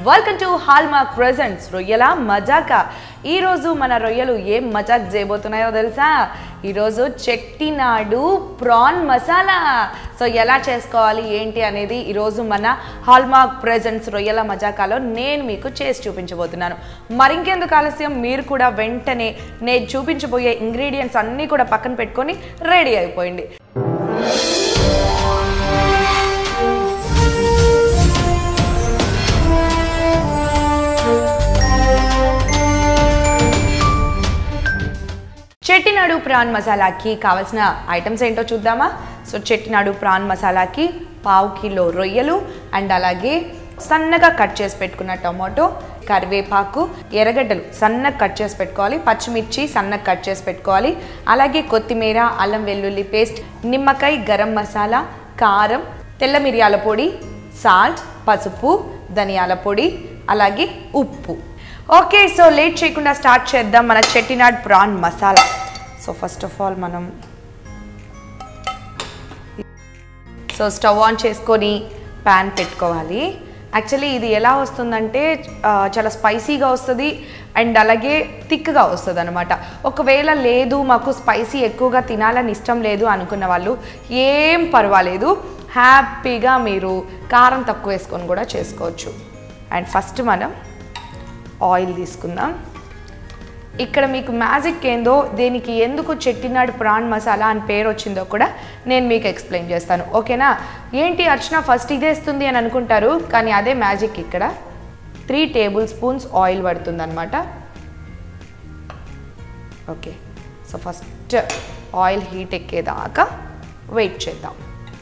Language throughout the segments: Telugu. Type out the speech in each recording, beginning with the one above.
వెల్కమ్ టు హాల్మార్క్ ప్రెజెంట్స్ రొయ్యల మజాకా ఈరోజు మన రొయ్యలు ఏం మజాక్ చేయబోతున్నాయో తెలుసా ఈరోజు చెట్టినాడు ప్రాన్ మసాలా సో ఎలా చేసుకోవాలి ఏంటి అనేది ఈరోజు మన హాల్మార్క్ ప్రెజెంట్స్ రొయ్యల మజాకాలో నేను మీకు చేసి చూపించబోతున్నాను మరింకెందుకు ఆలస్యం మీరు కూడా వెంటనే నేను చూపించబోయే ఇంగ్రీడియంట్స్ అన్నీ కూడా పక్కన పెట్టుకొని రెడీ అయిపోయింది చెట్టినాడు ప్రాన్ మసాలాకి కావాల్సిన ఐటమ్స్ ఏంటో చూద్దామా సో చెట్టినాడు ప్రాన్ మసాలాకి పావు కిలో రొయ్యలు అండ్ అలాగే సన్నగా కట్ చేసి పెట్టుకున్న టొమాటో కరివేపాకు ఎర్రగడ్డలు సన్నగా కట్ చేసి పెట్టుకోవాలి పచ్చిమిర్చి సన్నగా కట్ చేసి పెట్టుకోవాలి అలాగే కొత్తిమీర అల్లం వెల్లుల్లి పేస్ట్ నిమ్మకాయ గరం మసాలా కారం తెల్ల మిరియాల పొడి సాల్ట్ పసుపు ధనియాల పొడి అలాగే ఉప్పు ఓకే సో లేట్ చేయకుండా స్టార్ట్ చేద్దాం మన Chettinad prawn masala so first of all మనం సో స్టవ్ ఆన్ చేసుకొని ప్యాన్ పెట్టుకోవాలి యాక్చువల్లీ ఇది ఎలా వస్తుందంటే ఆ, చాలా స్పైసీగా వస్తుంది అండ్ అలాగే థిక్గా వస్తుంది అనమాట ఒకవేళ లేదు మాకు స్పైసీ ఎక్కువగా తినాలని ఇష్టం లేదు అనుకున్న వాళ్ళు ఏం పర్వాలేదు హ్యాపీగా మీరు కారం తక్కువ వేసుకొని కూడా చేసుకోవచ్చు అండ్ ఫస్ట్ మనం ఆయిల్ తీసుకుందాం ఇక్కడ మీకు మ్యాజిక్ ఏందో దీనికి ఎందుకు చెట్టినాడు ప్రాన్ మసాలా అని పేరు వచ్చిందో కూడా నేను మీకు ఎక్స్ప్లెయిన్ చేస్తాను ఓకేనా ఏంటి అర్చన ఫస్ట్ ఇదేస్తుంది అని అనుకుంటారు కానీ అదే మ్యాజిక్ ఇక్కడ త్రీ టేబుల్ స్పూన్స్ ఆయిల్ పడుతుందన్నమాట okay so first oil heat ఎక్కేదాకా వెయిట్ చేద్దాం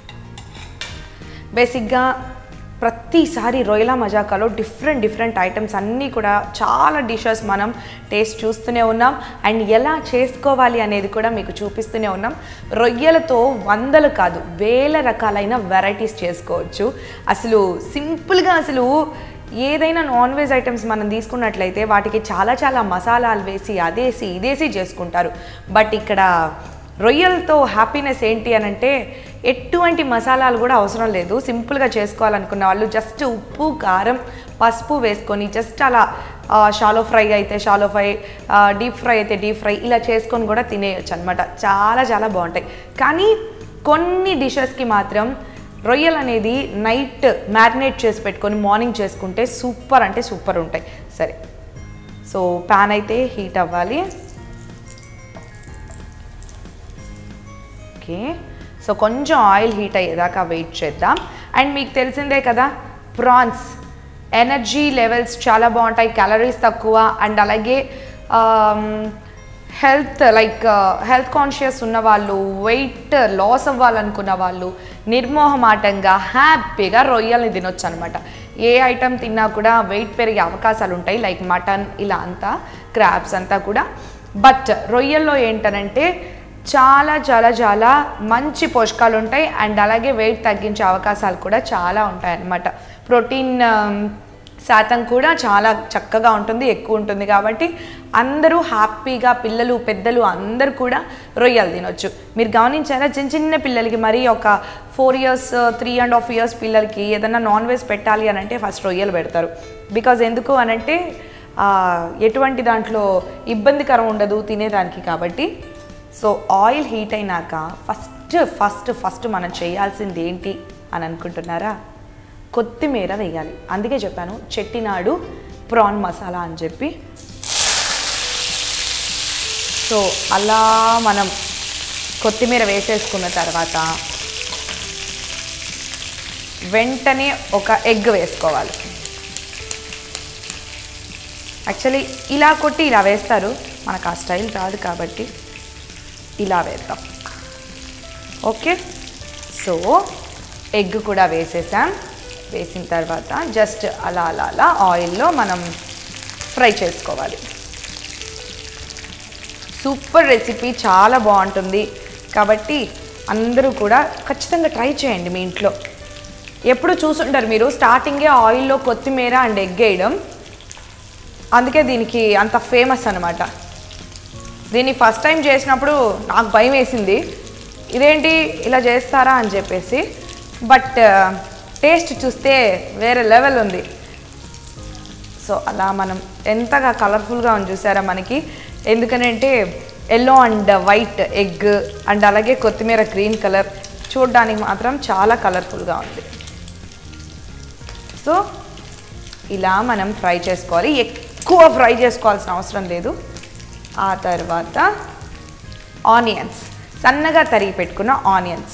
బేసిక్గా ప్రతిసారి రొయ్యల మజాకాలో డిఫరెంట్ డిఫరెంట్ ఐటమ్స్ అన్నీ కూడా చాలా డిషెస్ మనం టేస్ట్ చూస్తూనే ఉన్నాం అండ్ ఎలా చేసుకోవాలి అనేది కూడా మీకు చూపిస్తూనే ఉన్నాం రొయ్యలతో వందలు కాదు వేల రకాలైన వెరైటీస్ చేసుకోవచ్చు అసలు సింపుల్గా అసలు ఏదైనా నాన్ వెజ్ ఐటమ్స్ మనం తీసుకున్నట్లయితే వాటికి చాలా చాలా మసాలాలు వేసి అదేసి ఇదేసి చేసుకుంటారు బట్ ఇక్కడ రొయ్యలతో హ్యాపీనెస్ ఏంటి అని అంటే ఎటువంటి మసాలాలు కూడా అవసరం లేదు సింపుల్గా చేసుకోవాలనుకున్న వాళ్ళు జస్ట్ ఉప్పు కారం పసుపు వేసుకొని జస్ట్ అలా షాలో ఫ్రై అయితే షాలో ఫ్రై డీప్ ఫ్రై అయితే డీప్ ఫ్రై ఇలా చేసుకొని కూడా తినేయచ్చు అనమాట చాలా చాలా బాగుంటాయి కానీ కొన్ని డిషెస్కి మాత్రం రొయ్యలు అనేది నైట్ మ్యారినేట్ చేసి పెట్టుకొని మార్నింగ్ చేసుకుంటే సూపర్ అంటే సూపర్ ఉంటాయి సరే సో ప్యాన్ అయితే హీట్ అవ్వాలి ఓకే సో కొంచెం ఆయిల్ హీట్ అయ్యేదాకా వెయిట్ చేద్దాం అండ్ మీకు తెలిసిందే కదా ప్రాన్స్ ఎనర్జీ లెవెల్స్ చాలా బాగుంటాయి క్యాలరీస్ తక్కువ అండ్ అలాగే హెల్త్ లైక్ హెల్త్ కాన్షియస్ ఉన్న వాళ్ళు వెయిట్ లాస్ అవ్వాలనుకున్న వాళ్ళు నిర్మోహమాటంగా హ్యాపీగా రొయ్యల్ని తినొచ్చు అనమాట ఏ ఐటమ్ తిన్నా కూడా వెయిట్ పెరిగే అవకాశాలు ఉంటాయి లైక్ మటన్ ఇలా అంతా క్రాబ్స్ అంతా కూడా బట్ రొయ్యల్లో ఏంటనంటే చాలా చాలా చాలా మంచి పోషకాలు ఉంటాయి అండ్ అలాగే వెయిట్ తగ్గించే అవకాశాలు కూడా చాలా ఉంటాయి అన్నమాట ప్రోటీన్ శాతం కూడా చాలా చక్కగా ఉంటుంది ఎక్కువ ఉంటుంది కాబట్టి అందరూ హ్యాపీగా పిల్లలు పెద్దలు అందరూ కూడా రొయ్యలు తినొచ్చు మీరు గమనించారా చిన్న చిన్న పిల్లలకి మరి ఒక four years three and half years పిల్లలకి ఏదైనా నాన్ వెజ్ పెట్టాలి అని అంటే ఫస్ట్ రొయ్యలు పెడతారు బికాజ్ ఎందుకు అనంటే ఆ, ఎటువంటి దాంట్లో ఇబ్బందికరం ఉండదు తినేదానికి కాబట్టి సో ఆయిల్ హీట్ అయినాక ఫస్ట్ ఫస్ట్ ఫస్ట్ మనం చేయాల్సింది ఏంటి అని అనుకుంటున్నారా కొత్తిమీర వేయాలి అందుకే చెప్పాను చెట్టినాడు ప్రాన్ మసాలా అని చెప్పి సో అలా మనం కొత్తిమీర వేసేసుకున్న తర్వాత వెంటనే ఒక ఎగ్ వేసుకోవాలి యాక్చువల్లీ ఇలా కొట్టి ఇలా వేస్తారు మనకు ఆ స్టైల్ రాదు కాబట్టి ఇలా వేద్దాం ఓకే సో ఎగ్ కూడా వేసేసాం వేసిన తర్వాత జస్ట్ అలా అలా అలా ఆయిల్లో మనం ఫ్రై చేసుకోవాలి సూపర్ రెసిపీ చాలా బాగుంటుంది కాబట్టి అందరూ కూడా ఖచ్చితంగా ట్రై చేయండి మీ ఇంట్లో ఎప్పుడు చూసుంటారు మీరు స్టార్టింగే ఆయిల్లో కొత్తిమీర అండ్ ఎగ్ వేయడం అందుకే దీనికి అంత ఫేమస్ అనమాట దీన్ని ఫస్ట్ టైం చేసినప్పుడు నాకు భయం వేసింది ఇదేంటి ఇలా చేస్తారా అని చెప్పేసి బట్ టేస్ట్ చూస్తే వేరే లెవెల్ ఉంది సో అలా మనం ఎంతగా కలర్ఫుల్గా ఉంది చూసారా మనకి ఎందుకనంటే yellow and white egg and అలాగే కొత్తిమీర గ్రీన్ కలర్ చూడడానికి మాత్రం చాలా కలర్ఫుల్గా ఉంది సో ఇలా మనం ఫ్రై చేసుకోవాలి ఎక్కువ ఫ్రై చేసుకోవాల్సిన అవసరం లేదు ఆ తర్వాత ఆనియన్స్ సన్నగా తరిగి పెట్టుకున్న ఆనియన్స్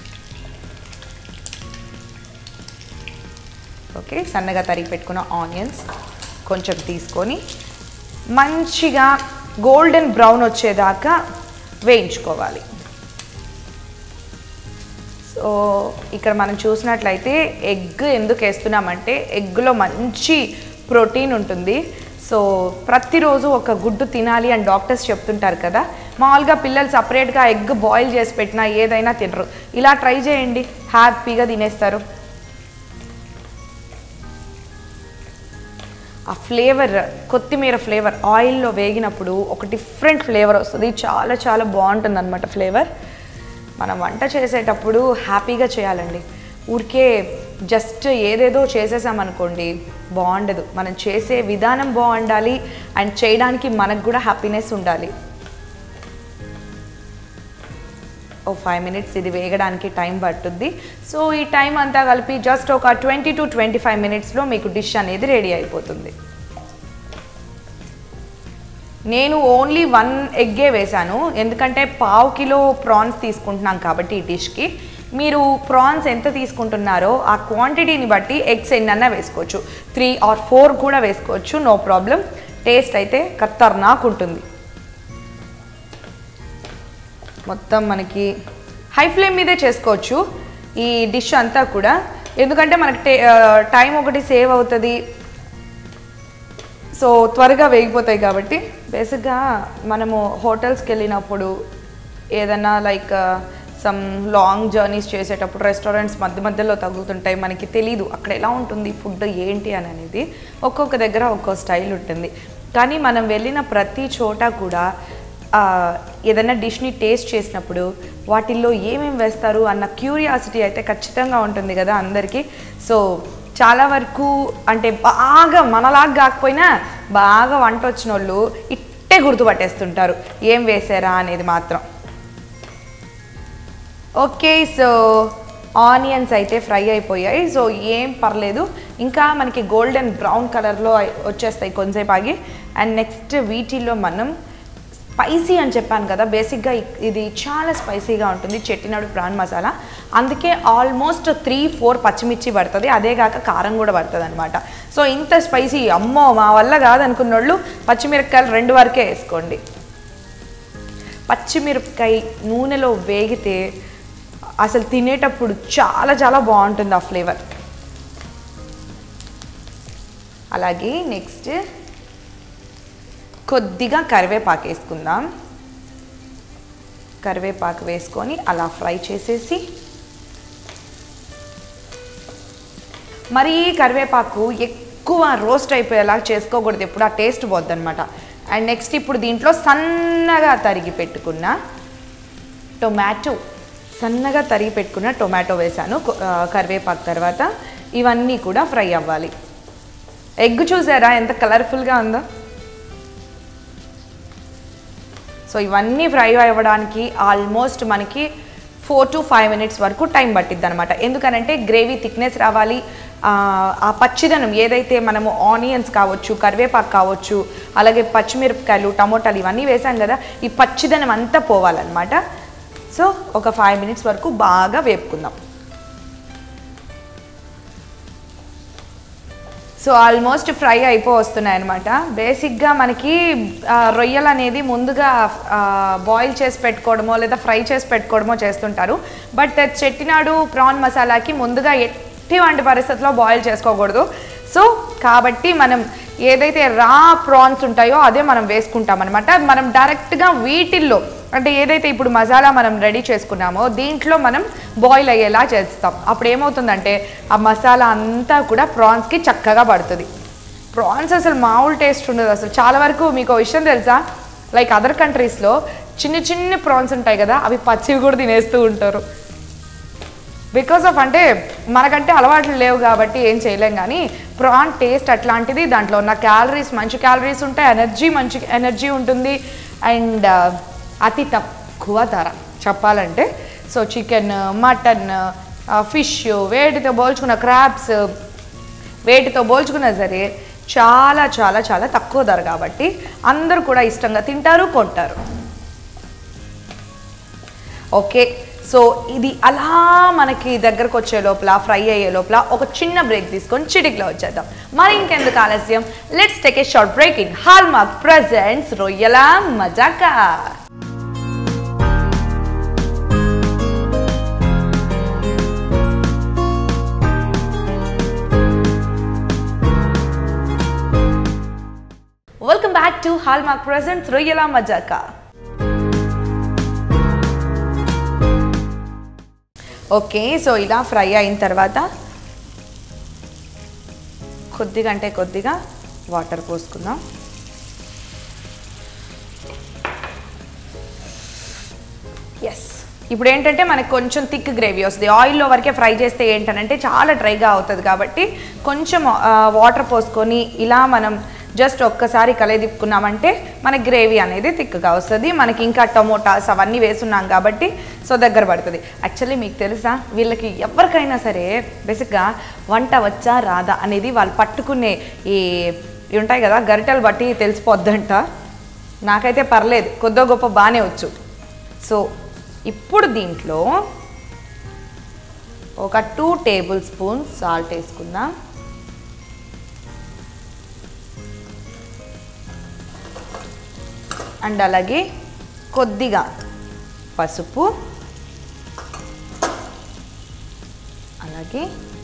ఓకే సన్నగా తరిగి పెట్టుకున్న ఆనియన్స్ కొంచెం తీసుకొని మంచిగా గోల్డెన్ బ్రౌన్ వచ్చేదాకా వేయించుకోవాలి సో ఇక్కడ మనం చూసినట్లయితే ఎగ్ ఎందుకు వేస్తున్నామంటే ఎగ్లో మంచి ప్రోటీన్ ఉంటుంది సో ప్రతిరోజు ఒక గుడ్డు తినాలి అని డాక్టర్స్ చెప్తుంటారు కదా మామూలుగా పిల్లలు సపరేట్గా ఎగ్ బాయిల్ చేసి పెట్టినా ఏదైనా తినరు ఇలా ట్రై చేయండి హ్యాపీగా తినేస్తారు ఆ ఫ్లేవర్ కొత్తిమీర ఫ్లేవర్ ఆయిల్లో వేగినప్పుడు ఒక డిఫరెంట్ ఫ్లేవర్ వస్తుంది చాలా చాలా బాగుంటుంది అనమాట ఫ్లేవర్ మనం వంట చేసేటప్పుడు హ్యాపీగా చేయాలండి ఊరికే జస్ట్ ఏదేదో చేసేసామనుకోండి బాగుండదు మనం చేసే విధానం బాగుండాలి అండ్ చేయడానికి మనకు కూడా హ్యాపీనెస్ ఉండాలి ఓ ఫైవ్ మినిట్స్ ఇది వేగడానికి టైం పట్టుద్ది సో ఈ టైం అంతా కలిపి జస్ట్ ఒక ట్వంటీ టు ట్వంటీ ఫైవ్ మినిట్స్లో మీకు డిష్ అనేది రెడీ అయిపోతుంది నేను ఓన్లీ వన్ ఎగ్గే వేశాను ఎందుకంటే పావు కిలో ప్రాన్స్ తీసుకుంటున్నాం కాబట్టి ఈ డిష్కి మీరు ప్రాన్స్ ఎంత తీసుకుంటున్నారో ఆ క్వాంటిటీని బట్టి ఎగ్స్ ఎన్నన్నా వేసుకోవచ్చు త్రీ ఆర్ ఫోర్ కూడా వేసుకోవచ్చు నో ప్రాబ్లం టేస్ట్ అయితే ఖతర్నాక్ ఉంటుంది మొత్తం మనకి హై ఫ్లేమ్ మీదే చేసుకోవచ్చు ఈ డిష్ అంతా కూడా ఎందుకంటే మనకి టే టైం ఒకటి సేవ్ అవుతుంది సో త్వరగా వేగిపోతాయి కాబట్టి బేసిక్గా మనము హోటల్స్కి వెళ్ళినప్పుడు ఏదైనా లైక్ సమ్ లాంగ్ జర్నీస్ చేసేటప్పుడు రెస్టారెంట్స్ మధ్య మధ్యలో తగులుతుంటాయి మనకి తెలీదు అక్కడ ఎలా ఉంటుంది ఫుడ్ ఏంటి అని అనేది ఒక్కొక్క దగ్గర ఒక్కో స్టైల్ ఉంటుంది కానీ మనం వెళ్ళిన ప్రతి చోట కూడా ఆ, ఏదైనా డిష్ని టేస్ట్ చేసినప్పుడు వాటిల్లో ఏమేమి వేస్తారు అన్న క్యూరియాసిటీ అయితే ఖచ్చితంగా ఉంటుంది కదా అందరికీ సో చాలా వరకు అంటే బాగా మనలాగా కాకపోయినా బాగా వంట వచ్చిన వాళ్ళు ఇట్టే గుర్తుపట్టేస్తుంటారు ఏం వేసారా అనేది మాత్రం ఓకే సో ఆనియన్స్ అయితే ఫ్రై అయిపోయాయి సో ఏం పర్లేదు ఇంకా మనకి గోల్డెన్ బ్రౌన్ కలర్లో వచ్చేస్తాయి కొంచెంసేపు ఆగి అండ్ నెక్స్ట్ వీటిల్లో మనం స్పైసీ అని చెప్పాను కదా బేసిక్గా ఇ- ఇది చాలా స్పైసీగా ఉంటుంది చెట్టినాడు ప్రాన్ మసాలా అందుకే ఆల్మోస్ట్ త్రీ ఫోర్ పచ్చిమిర్చి పడుతుంది అదే కాక కారం కూడా పడుతుంది అనమాట సో ఇంత స్పైసీ అమ్మో మా వల్ల కాదనుకున్న వాళ్ళు పచ్చిమిరపకాయలు రెండు వరకే వేసుకోండి పచ్చిమిరపకాయ నూనెలో వేగితే అసలు తినేటప్పుడు చాలా చాలా బాగుంటుంది ఆ ఫ్లేవర్ అలాగే నెక్స్ట్ కొద్దిగా కరివేపాకు వేసుకుందాం కరివేపాకు వేసుకొని అలా ఫ్రై చేసేసి మరీ కరివేపాకు ఎక్కువ రోస్ట్ అయిపోయేలా చేసుకోకూడదు ఎప్పుడు ఆ టేస్ట్ పోద్ది అనమాట అండ్ నెక్స్ట్ ఇప్పుడు దీంట్లో సన్నగా తరిగి పెట్టుకున్న టొమాటో సన్నగా తరిగి పెట్టుకున్న టొమాటో వేసాను కొ- ఆ, కరివేపాకు తర్వాత ఇవన్నీ కూడా ఫ్రై అవ్వాలి ఎగ్ చూసారా ఎంత కలర్ఫుల్గా ఉందో సో ఇవన్నీ ఫ్రై అవ్వడానికి ఆల్మోస్ట్ మనకి ఫోర్ టు ఫైవ్ మినిట్స్ వరకు టైం పట్టిద్ది అనమాట ఎందుకనంటే గ్రేవీ థిక్నెస్ రావాలి ఆ, ఆ పచ్చిదనం ఏదైతే మనము ఆనియన్స్ కావచ్చు కరివేపాకు కావచ్చు అలాగే పచ్చిమిరపకాయలు టమోటాలు ఇవన్నీ వేసాం కదా ఈ పచ్చిదనం అంతా పోవాలన్నమాట సో ఒక ఫైవ్ మినిట్స్ వరకు బాగా వేపుకుందాం సో ఆల్మోస్ట్ ఫ్రై అయిపో వస్తున్నాయి అనమాట బేసిక్గా మనకి ఆ, రొయ్యలు అనేది ముందుగా బాయిల్ చేసి పెట్టుకోవడమో లేదా ఫ్రై చేసి పెట్టుకోవడమో చేస్తుంటారు బట్ చెట్టినాడు ప్రాన్ మసాలాకి ముందుగా ఎటువంటి పరిస్థితుల్లో బాయిల్ చేసుకోకూడదు సో కాబట్టి మనం ఏదైతే రా ప్రాన్స్ ఉంటాయో అదే మనం వేసుకుంటాం అనమాట మనం డైరెక్ట్గా వీటిల్లో అంటే ఏదైతే ఇప్పుడు మసాలా మనం రెడీ చేసుకున్నామో దీంట్లో మనం బాయిల్ అయ్యేలా చేస్తాం అప్పుడు ఏమవుతుందంటే ఆ మసాలా అంతా కూడా ప్రాన్స్కి చక్కగా పడుతుంది ప్రాన్స్ అసలు మామూలు టేస్ట్ ఉండదు అసలు చాలా వరకు మీకు ఒక విషయం తెలుసా లైక్ అదర్ కంట్రీస్లో చిన్న చిన్న ప్రాన్స్ ఉంటాయి కదా అవి పచ్చివి కూడా తినేస్తూ ఉంటారు బికాస్ ఆఫ్ అంటే మనకంటే అలవాట్లు లేవు కాబట్టి ఏం చేయలేం కానీ ప్రాన్ టేస్ట్ అట్లాంటిది దాంట్లో ఉన్న క్యాలరీస్ మంచి క్యాలరీస్ ఉంటాయి ఎనర్జీ మంచి ఎనర్జీ ఉంటుంది అండ్ అతి తక్కువ ధర చెప్పాలంటే సో చికెన్ మటన్ ఫిష్ వేటితో పోల్చుకున్న క్రాబ్స్ వేటితో పోల్చుకున్నా సరే చాలా చాలా చాలా తక్కువ ధర కాబట్టి అందరూ కూడా ఇష్టంగా తింటారు కొంటారు ఓకే సో ఇది అలా మనకి దగ్గరకు వచ్చే లోపల ఫ్రై అయ్యే లోపల ఒక చిన్న బ్రేక్ తీసుకొని చిటిక్లో వచ్చేద్దాం మరి ఇంకెందుకు ఆలస్యం let's take a short break in Hallmark presents రొయ్యల మజాకా welcome back to Hallmark presents రొయ్యల మజాకా ఓకే సో ఇలా ఫ్రై అయిన తర్వాత కొద్దిగా అంటే కొద్దిగా వాటర్ పోసుకుందాం ఎస్ ఇప్పుడు ఏంటంటే మనకి కొంచెం థిక్ గ్రేవీ వస్తుంది ఆయిల్లో వరకే ఫ్రై చేస్తే ఏంటనంటే చాలా డ్రైగా అవుతుంది కాబట్టి కొంచెం వాటర్ పోసుకొని ఇలా మనం జస్ట్ ఒక్కసారి కలదిప్పుకున్నామంటే మనకి గ్రేవీ అనేది థిక్గా వస్తుంది మనకి ఇంకా టమోటాస్ అవన్నీ వేసున్నాం కాబట్టి సో దగ్గర పడుతుంది యాక్చువల్లీ మీకు తెలుసా వీళ్ళకి ఎవరికైనా సరే బేసిక్గా వంట వచ్చా రాదా అనేది వాళ్ళు పట్టుకునే ఈ ఇవి ఉంటాయి కదా గరిటెలు బట్టి తెలిసిపోద్దంట నాకైతే పర్లేదు కొద్దో గొప్ప బాగానే వచ్చు సో ఇప్పుడు దీంట్లో ఒక టూ టేబుల్ స్పూన్ సాల్ట్ వేసుకుందాం అండ్ అలాగే కొద్దిగా పసుపు అలాగే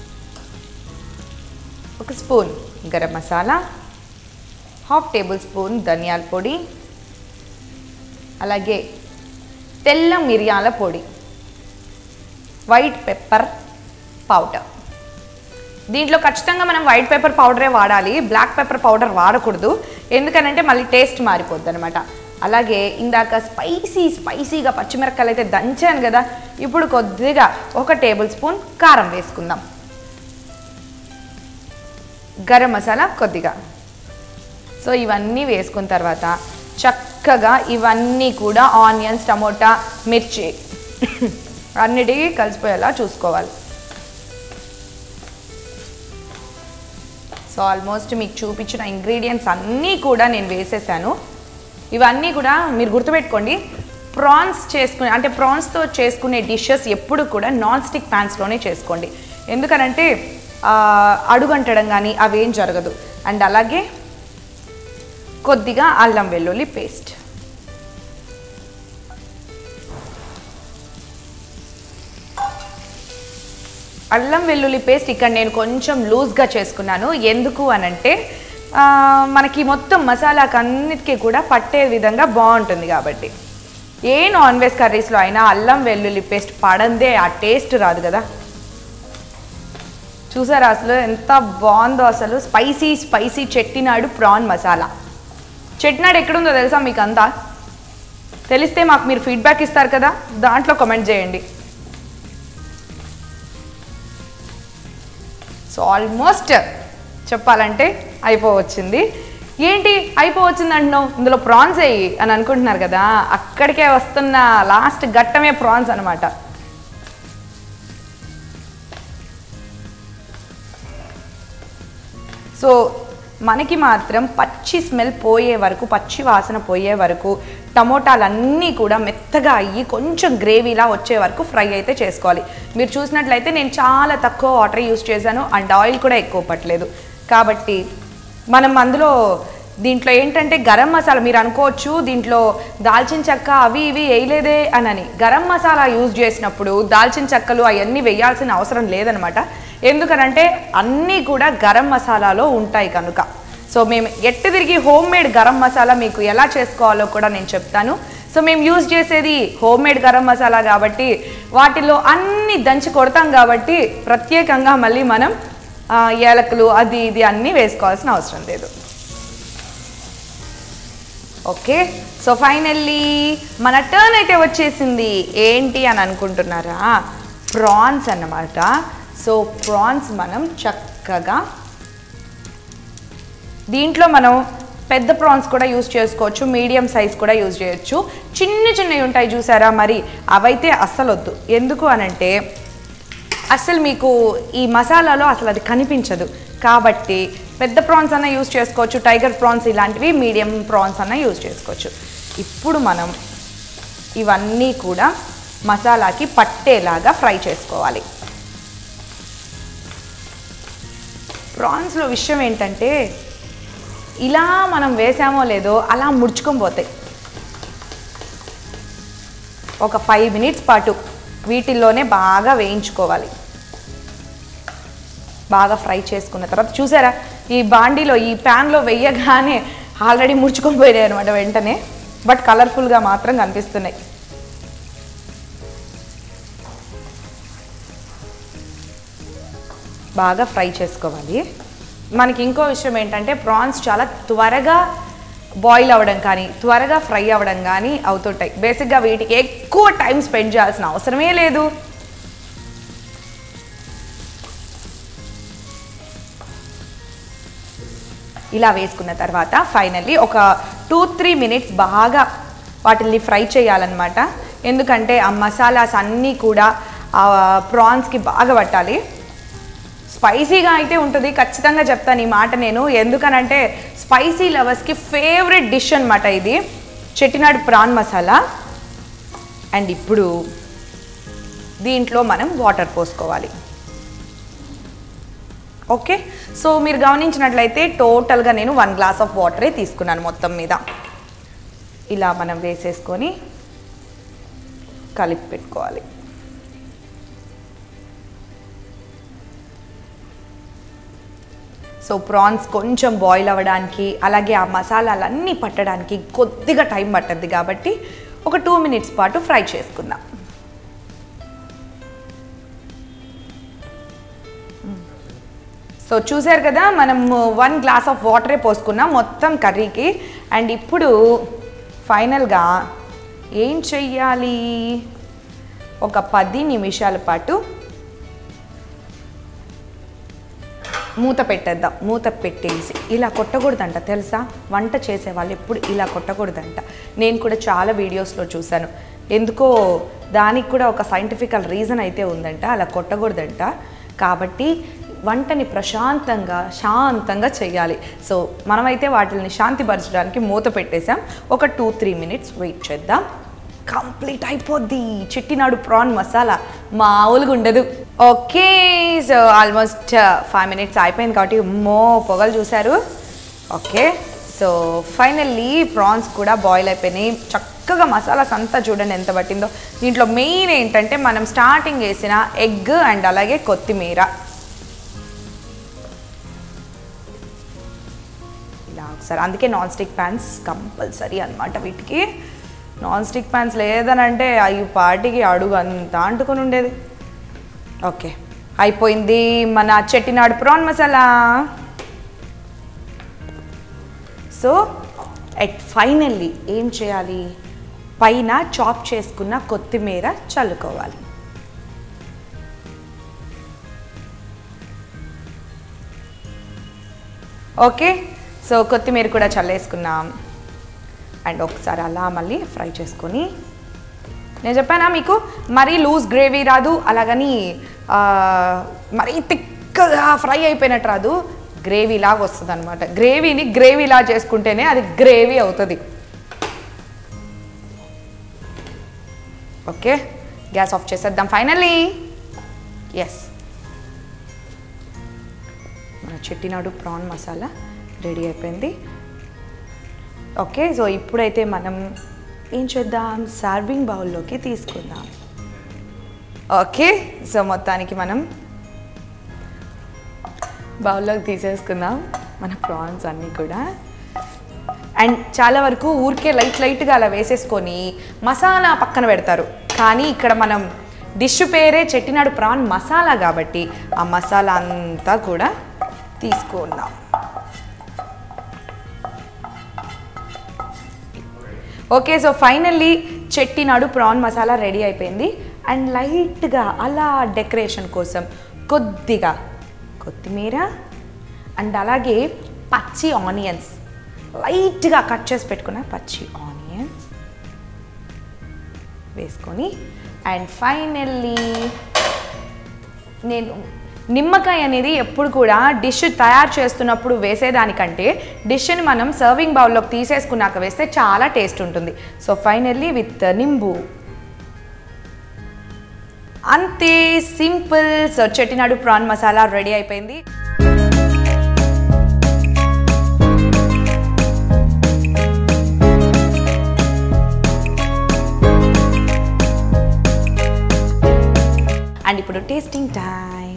ఒక spoon garam masala half tablespoon ధనియాల పొడి అలాగే తెల్ల మిరియాల పొడి వైట్ పెప్పర్ పౌడర్ దీంట్లో ఖచ్చితంగా మనం వైట్ పెప్పర్ పౌడరే వాడాలి బ్లాక్ పెప్పర్ పౌడర్ వాడకూడదు ఎందుకనంటే మళ్ళీ టేస్ట్ మారిపోద్ది అనమాట అలాగే ఇందాక స్పైసీ స్పైసీగా పచ్చిమిరపకాయలు అయితే దంచాను కదా ఇప్పుడు కొద్దిగా ఒక టేబుల్ స్పూన్ కారం వేసుకుందాం గరం మసాలా కొద్దిగా సో ఇవన్నీ వేసుకున్న తర్వాత చక్కగా ఇవన్నీ కూడా ఆనియన్స్ టమోటా మిర్చి అన్నిటికీ కలిసిపోయేలా చూసుకోవాలి సో ఆల్మోస్ట్ మీకు చూపించిన ఇంగ్రీడియంట్స్ అన్నీ కూడా నేను వేసేసాను ఇవన్నీ కూడా మీరు గుర్తుపెట్టుకోండి ప్రాన్స్ చేసుకునే అంటే ప్రాన్స్తో చేసుకునే డిషెస్ ఎప్పుడు కూడా నాన్ స్టిక్ ప్యాన్స్లోనే చేసుకోండి ఎందుకనంటే ఆ, అడుగంటడం కానీ అవేం జరగదు అండ్ అలాగే కొద్దిగా అల్లం వెల్లుల్లి పేస్ట్ అల్లం వెల్లుల్లి పేస్ట్ ఇక్కడ నేను కొంచెం లూజ్గా చేసుకున్నాను ఎందుకు అనంటే ఆ, మనకి మొత్తం మసాలాకు అన్నిటికీ కూడా పట్టే విధంగా బాగుంటుంది కాబట్టి ఏ నాన్ వెజ్ కర్రీస్లో అయినా అల్లం వెల్లుల్లి పేస్ట్ పడందే ఆ టేస్ట్ రాదు కదా చూసారా అసలు ఎంత బాగుందో అసలు spicy spicy Chettinad prawn masala Chettinad ఎక్కడుందో తెలుసా మీకు అంతా తెలిస్తే మాకు మీరు ఫీడ్బ్యాక్ ఇస్తారు కదా దాంట్లో కామెంట్ చేయండి సో ఆల్మోస్ట్ చెప్పాలంటే అయిపోవచ్చింది ఏంటి అయిపోవచ్చింది అంటున్నావు ఇందులో ప్రాన్స్ అయ్యి అని అనుకుంటున్నారు కదా అక్కడికే వస్తున్న లాస్ట్ ఘట్టమే ప్రాన్స్ అనమాట సో మనకి మాత్రం పచ్చి స్మెల్ పోయే వరకు పచ్చి వాసన పోయే వరకు టమోటాలన్నీ కూడా మెత్తగా అయ్యి కొంచెం గ్రేవీలా వచ్చే వరకు ఫ్రై అయితే చేసుకోవాలి మీరు చూసినట్లయితే నేను చాలా తక్కువ వాటర్ యూస్ చేశాను అండ్ ఆయిల్ కూడా ఎక్కువ పట్టలేదు కాబట్టి మనం అందులో దీంట్లో ఏంటంటే గరం మసాలా మీరు అనుకోవచ్చు దీంట్లో దాల్చిన చెక్క అవి ఇవి వేయలేదే అనని గరం మసాలా యూజ్ చేసినప్పుడు దాల్చిన చెక్కలు అవన్నీ వేయాల్సిన అవసరం లేదనమాట ఎందుకనంటే అన్నీ కూడా గరం మసాలాలో ఉంటాయి కనుక సో మేము ఎట్టు తిరిగి హోమ్ మేడ్ గరం మసాలా మీకు ఎలా చేసుకోవాలో కూడా నేను చెప్తాను సో మేము యూజ్ చేసేది హోమ్ మేడ్ గరం మసాలా కాబట్టి వాటిలో అన్ని దంచి కొడతాం కాబట్టి ప్రత్యేకంగా మళ్ళీ మనం ఆ, ఏలకులు అది ఇది అన్నీ వేసుకోవాల్సిన అవసరం లేదు ఓకే సో ఫైనల్లీ మన టర్న్ అయితే వచ్చేసింది ఏంటి అని అనుకుంటున్నారా ప్రాన్స్ అన్నమాట సో ప్రాన్స్ మనం చక్కగా దీంట్లో మనం పెద్ద ప్రాన్స్ కూడా యూజ్ చేసుకోవచ్చు మీడియం సైజ్ కూడా యూజ్ చేయొచ్చు చిన్న చిన్నవి ఉంటాయి చూసారా మరి అవైతే అస్సలు వద్దు ఎందుకు అనంటే అస్సలు మీకు ఈ మసాలాలో అసలు అది కనిపించదు కాబట్టి పెద్ద ప్రాన్స్ అన్న యూజ్ చేసుకోవచ్చు టైగర్ ప్రాన్స్ ఇలాంటివి మీడియం ప్రాన్స్ అన్న యూజ్ చేసుకోవచ్చు ఇప్పుడు మనం ఇవన్నీ కూడా మసాలాకి పట్టేలాగా ఫ్రై చేసుకోవాలి ప్రాన్స్లో విషయం ఏంటంటే ఇలా మనం వేసామో లేదో అలా ముడుచుకొని పోతాయి ఒక ఫైవ్ మినిట్స్ పాటు వీటిల్లోనే బాగా వేయించుకోవాలి బాగా ఫ్రై చేసుకున్న తర్వాత చూసారా ఈ బాండీలో ఈ ప్యాన్లో వెయ్యగానే ఆల్రెడీ ముడుచుకొని పోయాయి అనమాట వెంటనే బట్ కలర్ఫుల్గా మాత్రం కనిపిస్తున్నాయి బాగా ఫ్రై చేసుకోవాలి మనకి ఇంకో విషయం ఏంటంటే ప్రాన్స్ చాలా త్వరగా బాయిల్ అవ్వడం కానీ త్వరగా ఫ్రై అవ్వడం కానీ అవుతుంటాయి బేసిక్గా వీటికి ఎక్కువ టైం స్పెండ్ చేయాల్సిన అవసరమే లేదు ఇలా వేసుకున్న తర్వాత ఫైనల్లీ ఒక టూ త్రీ మినిట్స్ బాగా వాటిని ఫ్రై చేయాలన్నమాట ఎందుకంటే ఆ మసాలాస్ అన్నీ కూడా ఆ ప్రాన్స్కి బాగా పట్టాలి స్పైసీగా అయితే ఉంటుంది ఖచ్చితంగా చెప్తాను ఈ మాట నేను ఎందుకనంటే స్పైసీ లవర్స్కి ఫేవరెట్ డిష్ అనమాట ఇది చెట్టినాడు ప్రాన్ మసాలా అండ్ ఇప్పుడు దీంట్లో మనం వాటర్ పోసుకోవాలి ఓకే సో మీరు గమనించినట్లయితే టోటల్గా నేను వన్ గ్లాస్ ఆఫ్ వాటరే తీసుకున్నాను మొత్తం మీద ఇలా మనం వేసేసుకొని కలిపి పెట్టుకోవాలి సో ప్రాన్స్ కొంచెం బాయిల్ అవ్వడానికి అలాగే ఆ మసాలాలన్నీ పట్టడానికి కొద్దిగా టైం పట్టద్ది కాబట్టి ఒక టూ మినిట్స్ పాటు ఫ్రై చేసుకుందాం సో చూసారు కదా మనం వన్ గ్లాస్ ఆఫ్ వాటరే పోసుకున్నాం మొత్తం కర్రీకి అండ్ ఇప్పుడు ఫైనల్గా ఏం చెయ్యాలి ఒక పది నిమిషాల పాటు మూత పెట్టేద్దాం మూత పెట్టేసి ఇలా కొట్టకూడదంట తెలుసా వంట చేసే వాళ్ళు ఎప్పుడు ఇలా కొట్టకూడదంట నేను కూడా చాలా వీడియోస్లో చూశాను ఎందుకో దానికి కూడా ఒక సైంటిఫికల్ రీజన్ అయితే ఉందంట అలా కొట్టకూడదంట కాబట్టి వంటని ప్రశాంతంగా శాంతంగా చేయాలి సో మనమైతే వాటిని శాంతిపరచడానికి మూత పెట్టేసాం ఒక టూ త్రీ మినిట్స్ వెయిట్ చేద్దాం కంప్లీట్ అయిపోద్ది చిట్టినాడు ప్రాన్ మసాలా మామూలుగా ఉండదు okay so almost five minutes అయిపోయింది కాబట్టి మో పొగలు చూశారు ఓకే సో ఫైనల్లీ ప్రాన్స్ కూడా బాయిల్ అయిపోయినాయి చక్కగా మసాలాస్ అంతా చూడండి ఎంత పట్టిందో దీంట్లో మెయిన్ ఏంటంటే మనం స్టార్టింగ్ వేసిన ఎగ్ అండ్ అలాగే కొత్తిమీర ఇలా ఒకసారి అందుకే నాన్ స్టిక్ ప్యాన్స్ కంపల్సరీ అనమాట వీటికి నాన్ స్టిక్ ప్యాన్స్ లేదనంటే ఈ పార్టీకి అడుగు అంతా అంటుకొని ఉండేది ఓకే అయిపోయింది మన Chettinad prawn masala so at finally ఏం చేయాలి పైన చాప్ చేసుకున్న కొత్తిమీర చల్లుకోవాలి ఓకే సో కొత్తిమీర కూడా చల్లేసుకున్నాం అండ్ ఒకసారి అలా మళ్ళీ ఫ్రై చేసుకొని నేను చెప్పానా మీకు మరీ లూజ్ గ్రేవీ రాదు అలాగని ఆ, మరీ తిక్కగా ఫ్రై అయిపోయినట్టు రాదు గ్రేవీ లాగా వస్తుంది అనమాట గ్రేవీని గ్రేవీలా చేసుకుంటేనే అది గ్రేవీ అవుతుంది ఓకే గ్యాస్ ఆఫ్ చేసేద్దాం ఫైనల్లీ ఎస్ మన చెట్టినాడు ప్రాన్ మసాలా రెడీ అయిపోయింది ఓకే సో ఇప్పుడైతే మనం ఏం చేద్దాం సర్వింగ్ బౌల్లోకి తీసుకుందాం ఓకే సో మొత్తానికి మనం బౌల్లోకి తీసేసుకుందాం మన ప్రాన్స్ అన్నీ కూడా అండ్ చాలా వరకు ఊరికే లైట్ లైట్గా అలా వేసేసుకొని మసాలా పక్కన పెడతారు కానీ ఇక్కడ మనం డిష్ పేరే చెట్టినాడు ప్రాన్ మసాలా కాబట్టి ఆ మసాలా అంతా కూడా తీసుకుందాం okay so finally Chettinad prawn masala ready అయిపోయింది అండ్ లైట్గా అలా డెకరేషన్ కోసం కొద్దిగా కొత్తిమీర అండ్ అలాగే పచ్చి ఆనియన్స్ లైట్గా కట్ చేసి పెట్టుకున్న పచ్చి ఆనియన్స్ వేసుకొని అండ్ ఫైనల్లీ నేను నిమ్మకాయ అనేది ఎప్పుడు కూడా డిష్ తయారు చేస్తున్నప్పుడు వేసేదానికంటే డిష్ని మనం సర్వింగ్ బౌల్లోకి తీసేసుకున్నాక వేస్తే చాలా టేస్ట్ ఉంటుంది సో ఫైనల్లీ విత్ నింబు అంతే simple so Chettinad prawn masala ready అయిపోయింది అండ్ ఇప్పుడు టేస్టింగ్ టైం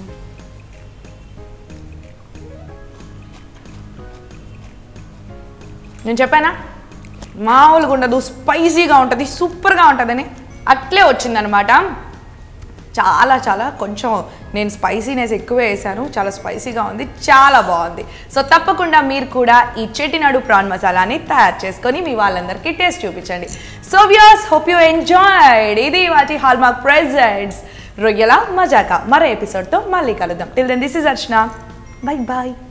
నేను చెప్పానా మామూలుగా ఉండదు స్పైసీగా ఉంటుంది సూపర్గా ఉంటుందని అట్లే వచ్చిందనమాట చాలా చాలా కొంచెం నేను స్పైసీనెస్ ఎక్కువ వేసాను చాలా స్పైసీగా ఉంది చాలా బాగుంది సో తప్పకుండా మీరు కూడా ఈ చెట్టినాడు ప్రాన్ మసాలాని తయారు చేసుకొని మీ వాళ్ళందరికీ టేస్ట్ చూపించండి so views hope you enjoyed ఇది వాటి హాల్మార్క్ ప్రెజెంట్స్ రొయ్యల మజాక మరో ఎపిసోడ్తో మళ్ళీ కలుద్దాం till then this is Archana bye bye